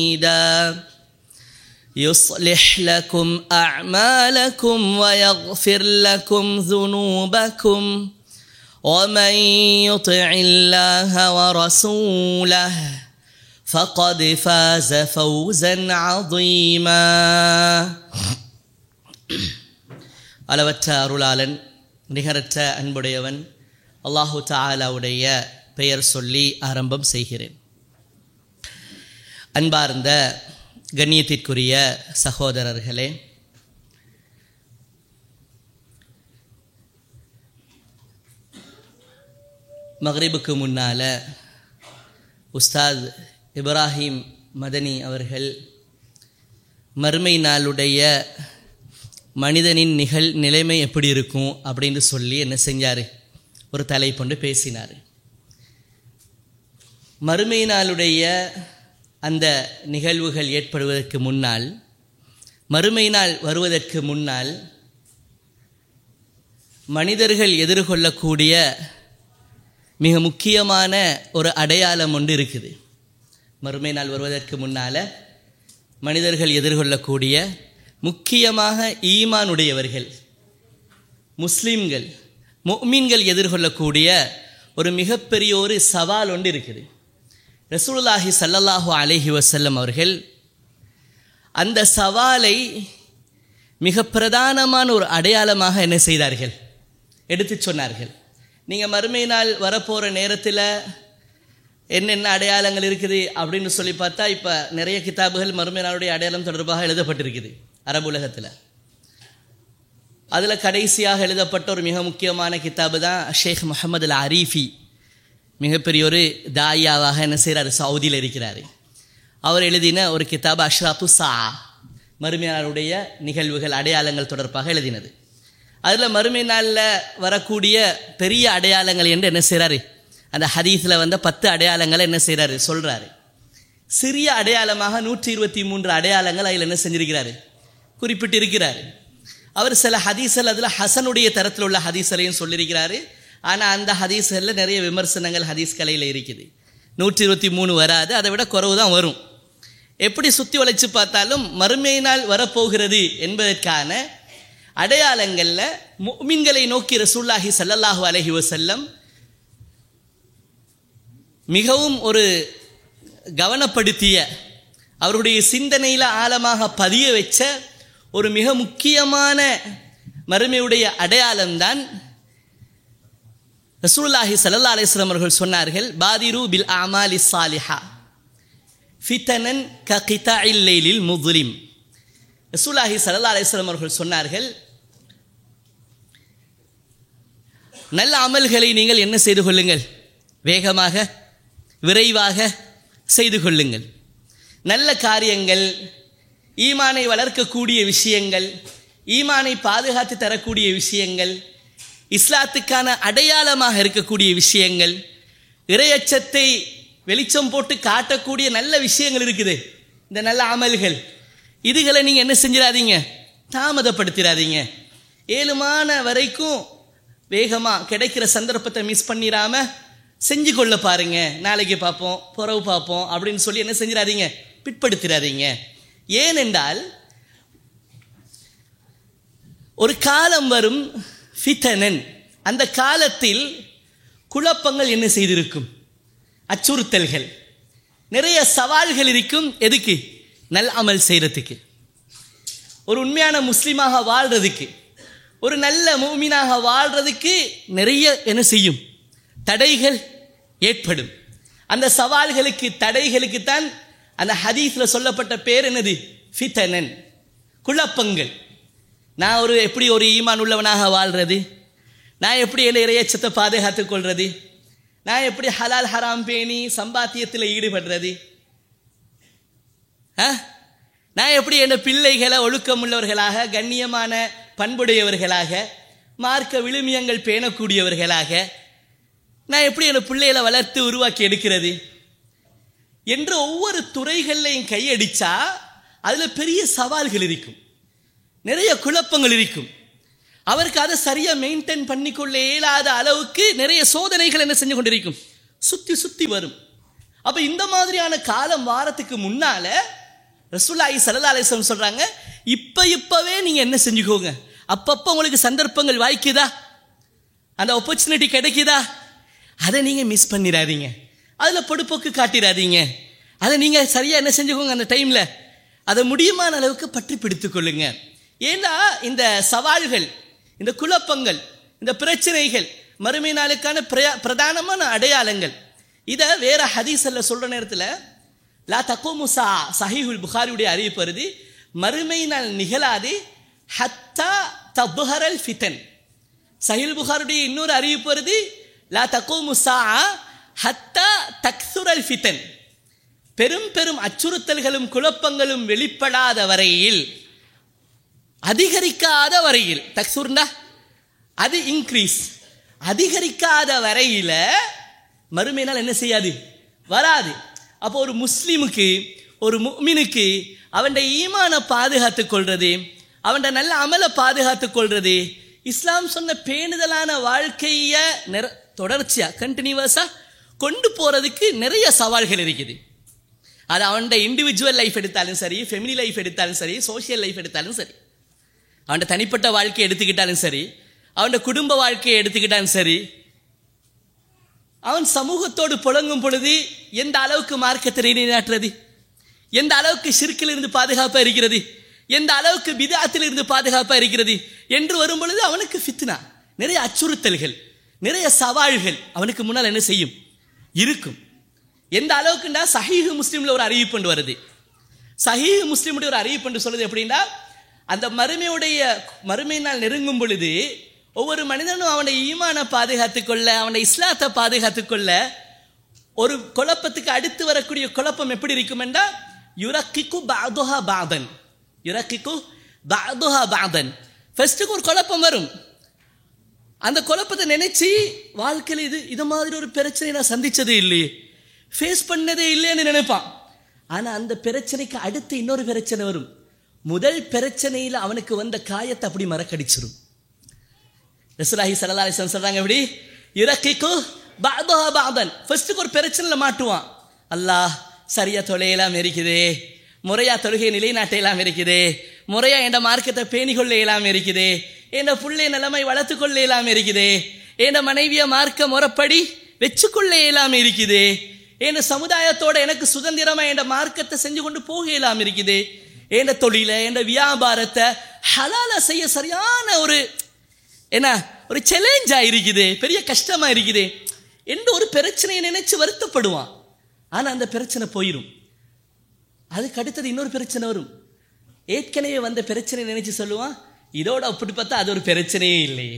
حميدا يصلح لكم أعمالكم ويغفر لكم ذنوبكم ومن يطع الله ورسوله فقد فاز فوزا عظيما அளவற்ற அருளாளன் நிகரற்ற அன்புடையவன் அல்லாஹு தாலாவுடைய பெயர் சொல்லி ஆரம்பம் செய்கிறேன் அன்பார்ந்த கண்ணியத்திற்குரிய சகோதரர்களே மக்ரிபுக்கு முன்னால் உஸ்தாத் இப்ராஹிம் மதனி அவர்கள் மறுமை நாளுடைய மனிதனின் நிகழ் நிலைமை எப்படி இருக்கும் அப்படின்னு சொல்லி என்ன செஞ்சார் ஒரு தலைப்பொண்டு பேசினார் மறுமை நாளுடைய அந்த நிகழ்வுகள் ஏற்படுவதற்கு முன்னால் மறுமை நாள் வருவதற்கு முன்னால் மனிதர்கள் எதிர்கொள்ளக்கூடிய மிக முக்கியமான ஒரு அடையாளம் ஒன்று இருக்குது மறுமை நாள் வருவதற்கு முன்னால் மனிதர்கள் எதிர்கொள்ளக்கூடிய முக்கியமாக ஈமானுடையவர்கள் முஸ்லீம்கள் முக்மீன்கள் எதிர்கொள்ளக்கூடிய ஒரு மிகப்பெரிய ஒரு சவால் ஒன்று இருக்குது ரசூலுல்லாஹி சல்லல்லாஹு அலைஹி வசல்லம் அவர்கள் அந்த சவாலை மிக பிரதானமான ஒரு அடையாளமாக என்ன செய்தார்கள் எடுத்து சொன்னார்கள் நீங்கள் மறுமை நாள் வரப்போகிற நேரத்தில் என்னென்ன அடையாளங்கள் இருக்குது அப்படின்னு சொல்லி பார்த்தா இப்போ நிறைய கிதாபுகள் மறுமை நாளுடைய அடையாளம் தொடர்பாக எழுதப்பட்டிருக்குது அரபு உலகத்தில் அதில் கடைசியாக எழுதப்பட்ட ஒரு மிக முக்கியமான கிதாபு தான் ஷேக் முகமது அல் அரீஃபி மிகப்பெரிய ஒரு தாயாவாக என்ன செய்கிறார் சவுதியில் இருக்கிறார் அவர் எழுதின ஒரு கிதாப் அஷ்ராத்து சா மறுமையாளருடைய நிகழ்வுகள் அடையாளங்கள் தொடர்பாக எழுதினது அதில் மறுமை நாளில் வரக்கூடிய பெரிய அடையாளங்கள் என்று என்ன செய்கிறாரு அந்த ஹதீஸில் வந்த பத்து அடையாளங்களை என்ன செய்கிறாரு சொல்கிறாரு சிறிய அடையாளமாக நூற்றி இருபத்தி மூன்று அடையாளங்கள் அதில் என்ன செஞ்சிருக்கிறாரு குறிப்பிட்டு இருக்கிறாரு அவர் சில ஹதீஸல் அதில் ஹசனுடைய தரத்தில் உள்ள ஹதீஸலையும் சொல்லியிருக்கிறாரு ஆனால் அந்த ஹதீஸ்களில் நிறைய விமர்சனங்கள் ஹதீஸ் கலையில் இருக்குது நூற்றி இருபத்தி மூணு வராது அதை விட குறவு தான் வரும் எப்படி சுற்றி வளைச்சு பார்த்தாலும் மறுமை நாள் வரப்போகிறது என்பதற்கான அடையாளங்களில் மீன்களை நோக்கி ரசூல்லாஹி சல்லல்லாஹு அலஹி வசல்லம் மிகவும் ஒரு கவனப்படுத்திய அவருடைய சிந்தனையில் ஆழமாக பதிய வச்ச ஒரு மிக முக்கியமான மறுமையுடைய அடையாளம்தான் ரசூல்லாஹி சல்லா அலிஸ்லாம் அவர்கள் சொன்னார்கள் பாதிரு பில் அமாலி சாலிஹா ஃபித்தனன் க கிதா இல்லைலில் முதுலிம் ரசூல்லாஹி சல்லா அலிஸ்லாம் அவர்கள் சொன்னார்கள் நல்ல அமல்களை நீங்கள் என்ன செய்து கொள்ளுங்கள் வேகமாக விரைவாக செய்து கொள்ளுங்கள் நல்ல காரியங்கள் ஈமானை வளர்க்கக்கூடிய விஷயங்கள் ஈமானை பாதுகாத்து தரக்கூடிய விஷயங்கள் இஸ்லாத்துக்கான அடையாளமாக இருக்கக்கூடிய விஷயங்கள் இரையச்சத்தை வெளிச்சம் போட்டு காட்டக்கூடிய நல்ல விஷயங்கள் இருக்குது இந்த நல்ல அமல்கள் இதுகளை நீங்கள் என்ன செஞ்சிடாதீங்க தாமதப்படுத்திடாதீங்க ஏழுமான வரைக்கும் வேகமாக கிடைக்கிற சந்தர்ப்பத்தை மிஸ் பண்ணிடாம செஞ்சு கொள்ள பாருங்க நாளைக்கு பார்ப்போம் புறவு பார்ப்போம் அப்படின்னு சொல்லி என்ன செஞ்சிடாதீங்க பிற்படுத்திடாதீங்க ஏனென்றால் ஒரு காலம் வரும் ஃபித்தனன் அந்த காலத்தில் குழப்பங்கள் என்ன செய்திருக்கும் அச்சுறுத்தல்கள் நிறைய சவால்கள் இருக்கும் எதுக்கு நல் அமல் செய்கிறதுக்கு ஒரு உண்மையான முஸ்லீமாக வாழ்கிறதுக்கு ஒரு நல்ல மூமினாக வாழ்கிறதுக்கு நிறைய என்ன செய்யும் தடைகள் ஏற்படும் அந்த சவால்களுக்கு தடைகளுக்கு தான் அந்த ஹதீஸில் சொல்லப்பட்ட பேர் என்னது ஃபித்தனன் குழப்பங்கள் நான் ஒரு எப்படி ஒரு ஈமான் உள்ளவனாக வாழ்கிறது நான் எப்படி என்ன இறையச்சத்தை பாதுகாத்து கொள்வது நான் எப்படி ஹலால் ஹராம் பேணி சம்பாத்தியத்தில் ஈடுபடுறது ஆ நான் எப்படி என் பிள்ளைகளை ஒழுக்கமுள்ளவர்களாக கண்ணியமான பண்புடையவர்களாக மார்க்க விழுமியங்கள் பேணக்கூடியவர்களாக நான் எப்படி என் பிள்ளைகளை வளர்த்து உருவாக்கி எடுக்கிறது என்று ஒவ்வொரு துறைகள்லையும் கையடிச்சா அதில் பெரிய சவால்கள் இருக்கும் நிறைய குழப்பங்கள் இருக்கும் அவருக்கு அதை சரியாக மெயின்டைன் பண்ணிக்கொள்ள இயலாத அளவுக்கு நிறைய சோதனைகள் என்ன செஞ்சு கொண்டிருக்கும் சுற்றி சுற்றி வரும் அப்ப இந்த மாதிரியான காலம் வாரத்துக்கு முன்னால ரசூலாயி சல்லா அலிஸ்லம் சொல்றாங்க இப்ப இப்பவே நீங்க என்ன செஞ்சுக்கோங்க அப்பப்ப உங்களுக்கு சந்தர்ப்பங்கள் வாய்க்குதா அந்த ஆப்பர்ச்சுனிட்டி கிடைக்குதா அதை நீங்க மிஸ் பண்ணிடாதீங்க அதுல பொடுப்போக்கு காட்டிடாதீங்க அதை நீங்க சரியா என்ன செஞ்சுக்கோங்க அந்த டைம்ல அதை முடியுமான அளவுக்கு பற்றி பிடித்துக் கொள்ளுங்க ஏன்னா இந்த சவால்கள் இந்த குழப்பங்கள் இந்த பிரச்சனைகள் மறுமை நாளுக்கான பிரயா- பிரதானமான அடையாளங்கள் இதை வேற ஹதீஸல்ல சொல்ற நேரத்தில் லா தக்கோமு சா சஹீஹுல் புகாரியுடைய அறிவிப்பு வருது மறுமை நாள் நிகழாது ஹத்தா தபுஹரல் ஃபிதன் சஹில் புகாருடைய இன்னொரு அறிவிப்பு வருது லா தக்கோமு சா ஹத்தா தக்சுரல் ஃபிதன் பெரும் பெரும் அச்சுறுத்தல்களும் குழப்பங்களும் வெளிப்படாத வரையில் அதிகரிக்காத வரையில் தக்சூர்னா அது இன்க்ரீஸ் அதிகரிக்காத வரையில மறுமை நாள் என்ன செய்யாது வராது அப்போ ஒரு முஸ்லிமுக்கு ஒரு முஃமினுக்கு அவன் ஈமான பாதுகாத்துக் கொள்றது அவன் நல்ல அமலை பாதுகாத்துக் கொள்றது இஸ்லாம் சொன்ன பேணுதலான வாழ்க்கைய நிற தொடர்ச்சியா கண்டினியூவஸா கொண்டு போறதுக்கு நிறைய சவால்கள் இருக்குது அது அவனோட இண்டிவிஜுவல் லைஃப் எடுத்தாலும் சரி ஃபெமிலி லைஃப் எடுத்தாலும் சரி சோஷியல் லைஃப் எடுத்தாலும் சரி அவனோட தனிப்பட்ட வாழ்க்கையை எடுத்துக்கிட்டாலும் சரி அவனோட குடும்ப வாழ்க்கையை எடுத்துக்கிட்டாலும் சரி அவன் சமூகத்தோடு புழங்கும் பொழுது எந்த அளவுக்கு மார்க்கத்தை நிலைநாட்டுறது எந்த அளவுக்கு ஷிர்க்கில் இருந்து பாதுகாப்பா இருக்கிறது எந்த அளவுக்கு பிதாத்தில் இருந்து பாதுகாப்பா இருக்கிறது என்று வரும் பொழுது அவனுக்கு ஃபித்னா நிறைய அச்சுறுத்தல்கள் நிறைய சவால்கள் அவனுக்கு முன்னால் என்ன செய்யும் இருக்கும் எந்த அளவுக்குண்டா சஹீஹ் முஸ்லீம்ல ஒரு அறிவிப்பு வருது சஹீஹ் முஸ்லீமுடைய ஒரு அறிவிப்பு சொல்லுது எப்படின்னா அந்த மறுமையுடைய மறுமை நாள் நெருங்கும் பொழுது ஒவ்வொரு மனிதனும் அவனுடைய ஈமானை பாதுகாத்துக் கொள்ள அவனுடைய இஸ்லாத்தை பாதுகாத்துக் கொள்ள ஒரு குழப்பத்துக்கு அடுத்து வரக்கூடிய குழப்பம் எப்படி இருக்கும் என்றால் யுரக்கிக்கு பாதுஹா பாதன் யுரக்கிக்கு பாதுஹா பாதன் ஃபர்ஸ்ட்டுக்கு ஒரு குழப்பம் வரும் அந்த குழப்பத்தை நினைச்சு வாழ்க்கையில் இது இது மாதிரி ஒரு பிரச்சனை நான் சந்திச்சதே இல்லையே ஃபேஸ் பண்ணதே இல்லைன்னு நினைப்பான் ஆனா அந்த பிரச்சனைக்கு அடுத்து இன்னொரு பிரச்சனை வரும் முதல் பிரச்சனையில் அவனுக்கு வந்த காயத்தை அப்படி மறக்கடிச்சிரும் ரசூலாஹி ஸல்லல்லாஹு அலைஹி வஸல்லம் சொல்றாங்க எப்படி இறக்கிக்கு பாதஹா பாதன் ஃபர்ஸ்ட்டுக்கு ஒரு பிரச்சனையில மாட்டுவான் அல்லாஹ் சரியா தொலையெல்லாம் இருக்குதே முறையா தொழுகை நிலைநாட்ட எல்லாம் இருக்குதே முறையா என்ற மார்க்கத்தை பேணி கொள்ள இயலாம இருக்குதே என்ற புள்ளை நிலைமை வளர்த்து கொள்ள இயலாம இருக்குதே என்ற மனைவிய மார்க்க முறைப்படி வச்சுக்கொள்ள இயலாம இருக்குதே என் சமுதாயத்தோட எனக்கு சுதந்திரமா என் மார்க்கத்தை செஞ்சு கொண்டு போக இயலாம இருக்குதே என் தொழில என் வியாபாரத்தை ஹலால செய்ய சரியான ஒரு என்ன ஒரு சேலஞ்சா இருக்குது பெரிய கஷ்டமா இருக்குது என்று ஒரு பிரச்சனையை நினைச்சு வருத்தப்படுவான் ஆனா அந்த பிரச்சனை போயிடும் அதுக்கு அடுத்தது இன்னொரு பிரச்சனை வரும் ஏற்கனவே வந்த பிரச்சனை நினைச்சு சொல்லுவான் இதோட ஒப்பிட்டு பார்த்தா அது ஒரு பிரச்சனையே இல்லையே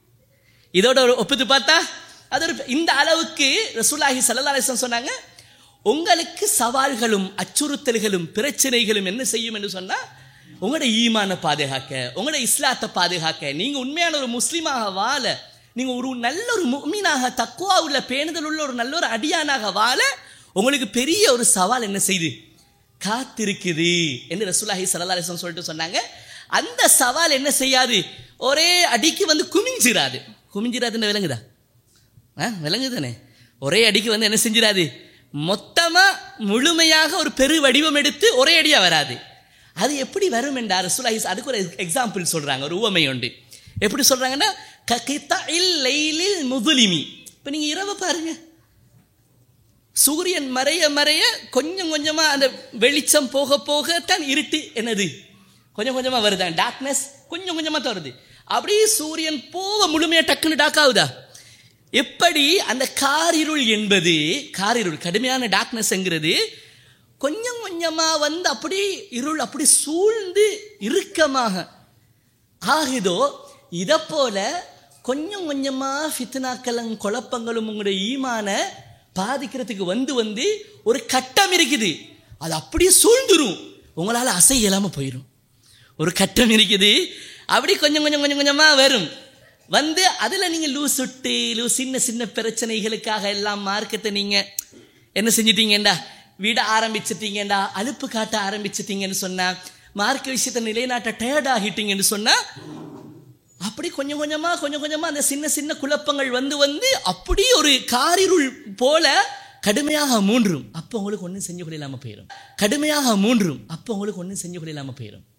இதோட ஒரு ஒப்பிட்டு பார்த்தா அது ஒரு இந்த அளவுக்கு ரசூலாஹி ஸல்லல்லாஹு அலைஹி வஸல்லம் சொன்னாங்க உங்களுக்கு சவால்களும் அச்சுறுத்தல்களும் பிரச்சனைகளும் என்ன செய்யும் என்று சொன்னா உங்களோட ஈமான பாதுகாக்க உங்களோட இஸ்லாத்தை பாதுகாக்க நீங்க உண்மையான ஒரு முஸ்லீமாக வாழ நீங்க ஒரு நல்ல ஒரு முக்மீனாக தக்குவா உள்ள பேணுதல் உள்ள ஒரு நல்ல ஒரு அடியானாக வாழ உங்களுக்கு பெரிய ஒரு சவால் என்ன செய்து காத்திருக்குது என்று ரசூலாஹி ஸல்லல்லாஹு அலைஹி வஸல்லம் சொல்லிட்டு சொன்னாங்க அந்த சவால் என்ன செய்யாது ஒரே அடிக்கு வந்து குமிஞ்சிராது குமிஞ்சிராதுன்னு விளங்குதா ஆ விளங்குதானே ஒரே அடிக்கு வந்து என்ன செஞ்சிடாது மொத்தமா முழுமையாக ஒரு பெரு வடிவம் எடுத்து ஒரே அடியா வராது அது எப்படி வரும் என்றார் ரசூலாஹி அதுக்கு ஒரு எக்ஸாம்பிள் சொல்றாங்க ஒரு உவமை உண்டு எப்படி சொல்றாங்கன்னா ககித்தஇல் லைலில் முதுலிமி இப்போ நீங்க இரவு பாருங்க சூரியன் மறைய மறைய கொஞ்சம் கொஞ்சமா அந்த வெளிச்சம் போக போக தான் இருட்டு என்னது கொஞ்சம் கொஞ்சமா வருதான் டார்க்னஸ் கொஞ்சம் கொஞ்சமா தான் வருது அப்படியே சூரியன் போக முழுமையா டக்குன்னு டாக் ஆகுதா எப்படி அந்த காரிருள் என்பது காரிருள் கடுமையான டார்க்னஸ்ங்கிறது கொஞ்சம் கொஞ்சமா வந்து அப்படி இருள் அப்படி சூழ்ந்து இறுக்கமாக ஆகுதோ இதை போல கொஞ்சம் கொஞ்சமா ஃபித்னாக்களும் குழப்பங்களும் உங்களுடைய ஈமான பாதிக்கிறதுக்கு வந்து வந்து ஒரு கட்டம் இருக்குது அது அப்படியே சூழ்ந்துரும் உங்களால அசை இயலாம போயிடும் ஒரு கட்டம் இருக்குது அப்படி கொஞ்சம் கொஞ்சம் கொஞ்சம் கொஞ்சமா வரும் வந்து அதுல நீங்க லூஸ் விட்டு லூஸ் சின்ன சின்ன பிரச்சனைகளுக்காக எல்லாம் மார்க்கத்தை நீங்க என்ன செஞ்சிட்டீங்கடா விட ஆரம்பிச்சிட்டீங்கடா அலுப்பு காட்ட ஆரம்பிச்சிட்டீங்கன்னு சொன்னா மார்க்க விஷயத்தை நிலைநாட்ட டயர்ட் ஆகிட்டீங்கன்னு சொன்னா அப்படி கொஞ்சம் கொஞ்சமா கொஞ்சம் கொஞ்சமா அந்த சின்ன சின்ன குழப்பங்கள் வந்து வந்து அப்படி ஒரு காரிருள் போல கடுமையாக மூன்றும் அப்போ உங்களுக்கு ஒன்றும் செஞ்சு கொள்ள இல்லாமல் போயிடும் கடுமையாக மூன்றும் அப்போ உங்களுக்கு ஒன்றும் செஞ்சு கொள்ள இல்லாமல் போயிடும்